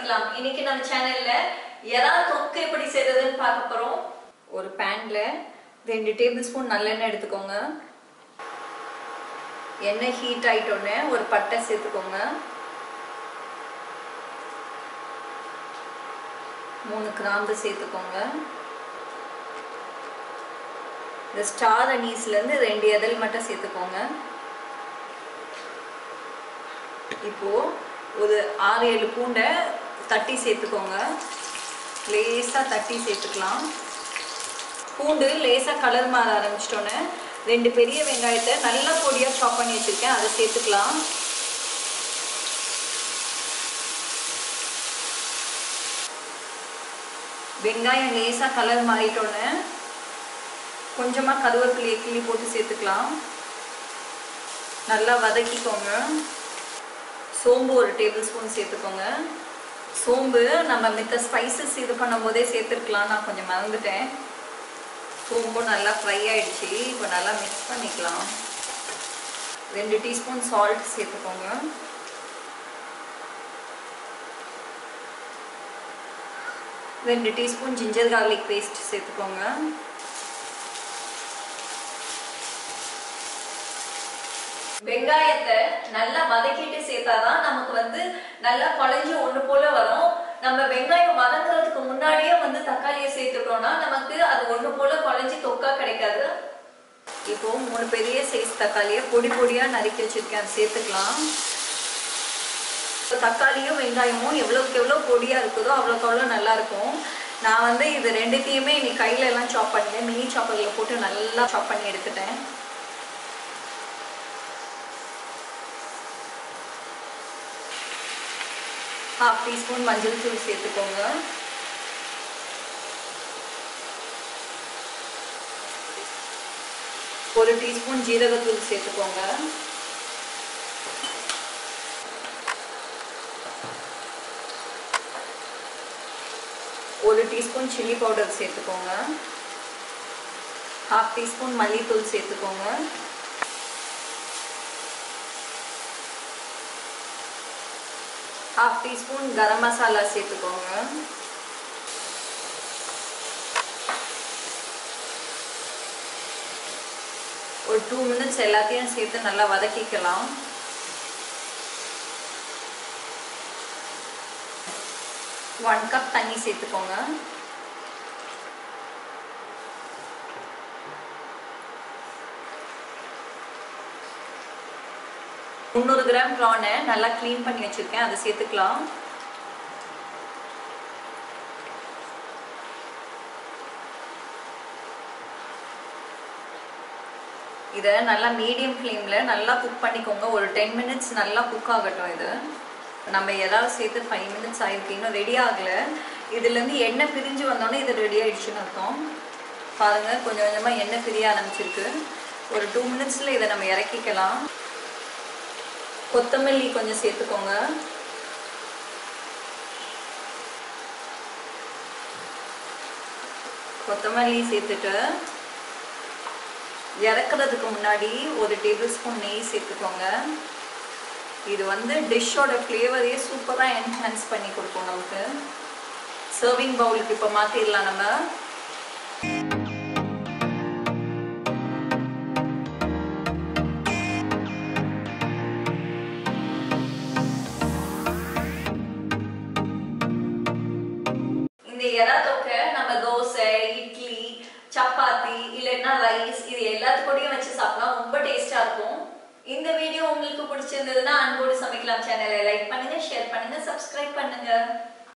சமைக்கலாம் இன்னைக்கு நம்ம சேனல்ல எறா தொக்கு எப்படி செய்யறதுன்னு பார்க்க போறோம் ஒரு பேன்ல ரெண்டு டேபிள் ஸ்பூன் நல்லெண்ணெய் எடுத்துக்கோங்க எண்ணெய் ஹீட் ஆயிட்டோன்னே ஒரு பட்டை சேர்த்துக்கோங்க மூணு கிராம்பு சேர்த்துக்கோங்க இந்த ஸ்டார் அனீஸ்லேருந்து ரெண்டு எதல் மட்டும் சேர்த்துக்கோங்க இப்போ ஒரு ஆறு ஏழு பூண்டை தட்டி சேர்த்துக்கோங்க லேசாக தட்டி சேர்த்துக்கலாம் பூண்டு லேசாக கலர் மாற ஆரம்பிச்சிட்டோன்னே ரெண்டு பெரிய வெங்காயத்தை நல்லா பொடியாக சாப் பண்ணி வச்சுருக்கேன் அதை சேர்த்துக்கலாம் வெங்காயம் லேசாக கலர் மாறிட்டோன்னே கொஞ்சமாக கருவேப்பிலையை கிள்ளி போட்டு சேர்த்துக்கலாம் நல்லா வதக்கிக்கோங்க சோம்பு ஒரு டேபிள் ஸ்பூன் சேர்த்துக்கோங்க சோம்பு நம்ம மித்த ஸ்பைசஸ் இது பண்ணும் போதே சேர்த்துருக்கலாம் நான் கொஞ்சம் மறந்துட்டேன் சோம்பு நல்லா ஃப்ரை ஆயிடுச்சு இப்போ நல்லா மிக்ஸ் பண்ணிக்கலாம் ரெண்டு டீஸ்பூன் சால்ட் சேர்த்துக்கோங்க ரெண்டு டீஸ்பூன் ஜிஞ்சர் கார்லிக் பேஸ்ட் சேர்த்துக்கோங்க வெங்காயத்தை நல்லா வதக்கிட்டு சேர்த்தாதான் நமக்கு வந்து நல்லா குழஞ்சி ஒண்ணு போல வரும் நம்ம வெங்காயம் வதங்குறதுக்கு முன்னாடியே வந்து தக்காளியை சேர்த்துட்டோம்னா நமக்கு அது ஒண்ணு போல குழஞ்சி தொக்கா கிடைக்காது இப்போ மூணு பெரிய சைஸ் தக்காளியை பொடி பொடியா நறுக்கி வச்சிருக்கேன் அதை சேர்த்துக்கலாம் தக்காளியும் வெங்காயமும் எவ்வளோக்கு எவ்வளோ பொடியா இருக்குதோ அவ்வளோக்கு அவ்வளோ நல்லா இருக்கும் நான் வந்து இது ரெண்டுத்தையுமே இன்னைக்கு கையில எல்லாம் சாப் பண்ணேன் மினி சாப்பரில் போட்டு நல்லா சாப் பண்ணி எடுத்துட்டேன் ஹாஃப் டீஸ்பூன் மஞ்சள் தூள் சேர்த்துக்கோங்க ஒரு டீஸ்பூன் ஜீரகத்தூள் சேர்த்துக்கோங்க ஒரு டீஸ்பூன் சில்லி பவுடர் சேர்த்துக்கோங்க ஹாஃப் டீஸ்பூன் மல்லித்தூள் சேர்த்துக்கோங்க ஹாஃப் டீஸ்பூன் கரம் மசாலா சேர்த்துக்கோங்க ஒரு டூ மினிட்ஸ் எல்லாத்தையும் சேர்த்து நல்லா வதக்கிக்கலாம் ஒன் கப் தண்ணி சேர்த்துக்கோங்க முந்நூறு கிராம் ப்ரானை நல்லா க்ளீன் பண்ணி வச்சுருக்கேன் அதை சேர்த்துக்கலாம் இதை நல்லா மீடியம் ஃப்ளேமில் நல்லா குக் பண்ணிக்கோங்க ஒரு டென் மினிட்ஸ் நல்லா குக் ஆகட்டும் இது நம்ம ஏதாவது சேர்த்து ஃபைவ் மினிட்ஸ் ஆயிருக்கு இன்னும் ரெடி ஆகலை இதுலேருந்து எண்ணெய் பிரிஞ்சு வந்தோடனே இது ரெடி ஆயிடுச்சுன்னு அர்த்தம் பாருங்கள் கொஞ்சம் கொஞ்சமாக எண்ணெய் பிரிய ஆரம்பிச்சிருக்கு ஒரு டூ மினிட்ஸில் இதை நம்ம இறக்கிக்கலாம் கொத்தமல்லி கொஞ்சம் சேர்த்துக்கோங்க கொத்தமல்லி சேர்த்துட்டு இறக்குறதுக்கு முன்னாடி ஒரு டேபிள் ஸ்பூன் நெய் சேர்த்துக்கோங்க இது வந்து டிஷ்ஷோட ஃப்ளேவரையே சூப்பராக என்ஹான்ஸ் பண்ணி கொடுக்கும் நமக்கு சர்விங் பவுலுக்கு இப்போ மாற்றிடலாம் நம்ம இந்த எறா தொக்கை நம்ம தோசை இட்லி சப்பாத்தி இல்லைன்னா ரைஸ் இது எல்லாத்துக்கூடயும் வச்சு சாப்பிடலாம் ரொம்ப டேஸ்டா இருக்கும் இந்த வீடியோ உங்களுக்கு பிடிச்சிருந்ததுன்னா அன்போடு சமைக்கலாம் சேனலை லைக் பண்ணுங்க ஷேர் பண்ணுங்க சப்ஸ்கிரைப் பண்ணுங்க